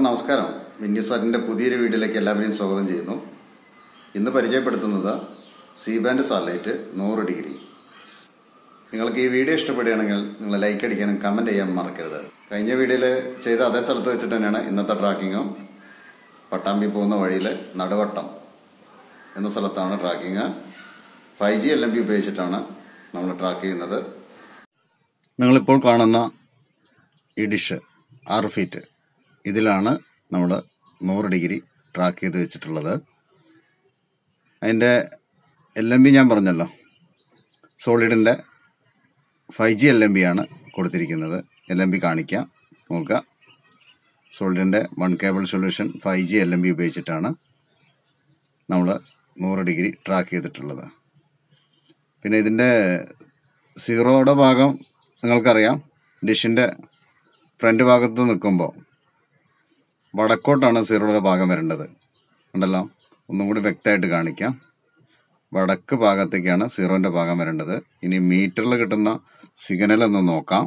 നമസ്കാരം വിന്യൂസാറ്റിൻ്റെ പുതിയൊരു വീഡിയോയിലേക്ക് എല്ലാവരെയും സ്വാഗതം ചെയ്യുന്നു ഇന്ന് പരിചയപ്പെടുത്തുന്നത് സി ബാൻഡ് സാറ്റലൈറ്റ് നൂറ് ഡിഗ്രി നിങ്ങൾക്ക് ഈ വീഡിയോ ഇഷ്ടപ്പെടുകയാണെങ്കിൽ നിങ്ങൾ ലൈക്ക് അടിക്കാനും കമൻറ്റ് ചെയ്യാൻ മറക്കരുത് കഴിഞ്ഞ വീഡിയോയിൽ ചെയ്ത അതേ സ്ഥലത്ത് വെച്ചിട്ട് തന്നെയാണ് ഇന്നത്തെ ട്രാക്കിങ്ങും പട്ടാമ്പി പോകുന്ന വഴിയിൽ നടുവട്ടം എന്ന സ്ഥലത്താണ് tracking five G L M P ഉപയോഗിച്ചിട്ടാണ് നമ്മൾ ട്രാക്ക് ചെയ്യുന്നത് നിങ്ങളിപ്പോൾ കാണുന്ന ഈ ഡിഷ് ആറ് ഫീറ്റ് ഇതിലാണ് നമ്മൾ നൂറ് ഡിഗ്രി ട്രാക്ക് ചെയ്ത് വെച്ചിട്ടുള്ളത് അതിൻ്റെ എൽ എം ബി ഞാൻ പറഞ്ഞല്ലോ സോളിഡിൻ്റെ five G L M B ആണ് കൊടുത്തിരിക്കുന്നത് എൽ എം ബി കാണിക്കാം നോക്കുക സോളിഡിൻ്റെ one cable solution five G L M B ഉപയോഗിച്ചിട്ടാണ് നമ്മൾ നൂറ് ഡിഗ്രി ട്രാക്ക് ചെയ്തിട്ടുള്ളത് പിന്നെ ഇതിൻ്റെ സീറോയുടെ ഭാഗം നിങ്ങൾക്കറിയാം ഡിഷിൻ്റെ ഫ്രണ്ട് ഭാഗത്ത് നിൽക്കുമ്പോൾ വടക്കോട്ടാണ് സീറോയുടെ ഭാഗം വരേണ്ടത് ഉണ്ടല്ലോ ഒന്നും കൂടി വ്യക്തമായിട്ട് കാണിക്കാം വടക്ക് ഭാഗത്തേക്കാണ് സീറോൻ്റെ ഭാഗം വരേണ്ടത് ഇനി മീറ്ററിൽ കിട്ടുന്ന സിഗ്നൽ ഒന്ന് നോക്കാം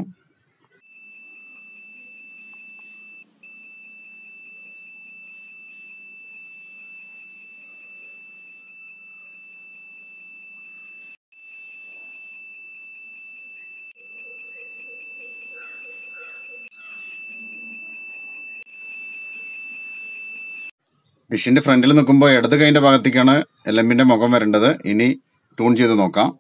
ഡിഷിന്റെ ഫ്രണ്ടിൽ നിൽക്കുമ്പോൾ ഇടത് കൈൻ്റെ ഭാഗത്തേക്കാണ് എൽ എമ്മിന്റെ മുഖം വരേണ്ടത് ഇനി ട്യൂൺ ചെയ്ത് നോക്കാം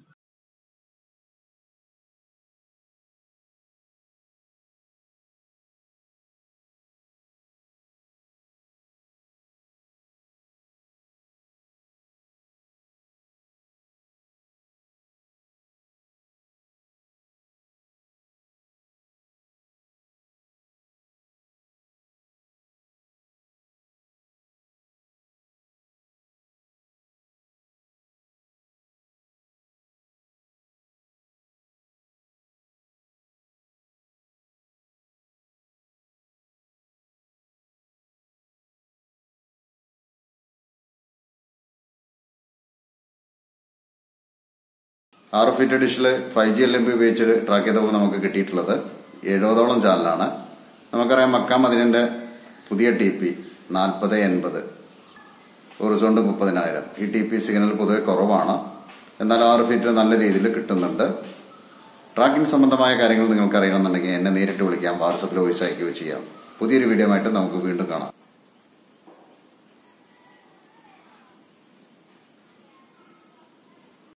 ആറ് ഫീറ്റ് ഡിഷിൽ five G L M B ഉപയോഗിച്ച് ട്രാക്ക് ചെയ്തപ്പോൾ നമുക്ക് കിട്ടിയിട്ടുള്ളത് എഴുപതോളം ചാനലാണ് നമുക്കറിയാം മക്കാം അതിൻ്റെ പുതിയ ടി പി നാൽപ്പത് എൺപത് ഹൊറിസോണ്ട് മുപ്പതിനായിരം ഈ ടി പി സിഗ്നൽ പൊതുവെ കുറവാണ് എന്നാൽ ആറ് ഫീറ്റ് നല്ല രീതിയിൽ കിട്ടുന്നുണ്ട് ട്രാക്കിംഗ് സംബന്ധമായ കാര്യങ്ങൾ നിങ്ങൾക്ക് അറിയണമെന്നുണ്ടെങ്കിൽ എന്നെ നേരിട്ട് വിളിക്കാം വാട്സപ്പിൽ വോയിസ് അയക്കുകയോ ചെയ്യാം പുതിയൊരു വീഡിയോ ആയിട്ട് നമുക്ക് വീണ്ടും കാണാം